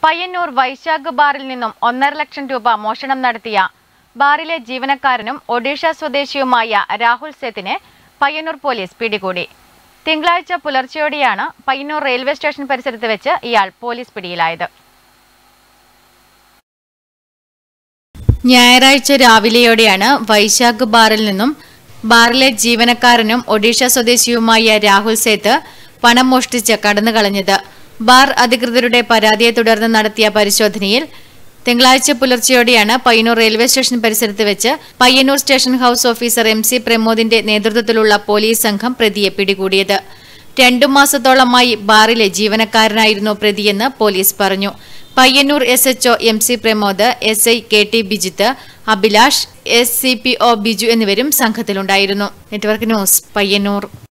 പയ്യന്നൂർ വൈശാഖ് ബാറിൽ നിന്നും ഒന്നര ലക്ഷം രൂപ മോഷണം നടത്തിയ ബാറിലെ ജീവനക്കാരനും ഒഡീഷ സ്വദേശിയുമായ രാഹുൽ സേത്തിനെ പയ്യന്നൂർ പോലീസ് പിടികൂടി തിങ്കളാഴ്ച പുലർച്ചെയോടെയാണ് പയ്യന്നൂർ റെയിൽവേ സ്റ്റേഷൻ പരിസരത്ത് വെച്ച് ഇയാൾ പോലീസ് പിടിയിലായത് ഞായറാഴ്ച രാവിലെയോടെയാണ് വൈശാഖ് ബാറിൽ നിന്നും ബാറിലെ ജീവനക്കാരനും ഒഡീഷ സ്വദേശിയുമായ രാഹുൽ സേത്ത് പണം മോഷ്ടിച്ച് കടന്നുകളഞ്ഞത് ബാർ അധികൃതരുടെ പരാതിയെ തുടർന്ന് നടത്തിയ പരിശോധനയിൽ തിങ്കളാഴ്ച പുലർച്ചെയോടെയാണ് പയ്യന്നൂർ റെയിൽവേ സ്റ്റേഷൻ പരിസരത്ത് വെച്ച് Payyanur station house officer M C പ്രമോദിന്റെ നേതൃത്വത്തിലുള്ള പോലീസ് സംഘം പ്രതിയെ പിടികൂടിയത് രണ്ടു മാസത്തോളമായി ബാറിലെ ജീവനക്കാരനായിരുന്നു പ്രതിയെന്ന് പോലീസ് പറഞ്ഞു Payyanur S HO M C Pramod S I K T Bijith Abhilash S C P O Biju എന്നിവരും സംഘത്തിലുണ്ടായിരുന്നു നെറ്റ്വർക്ക് ന്യൂസ് പയ്യന്നൂർ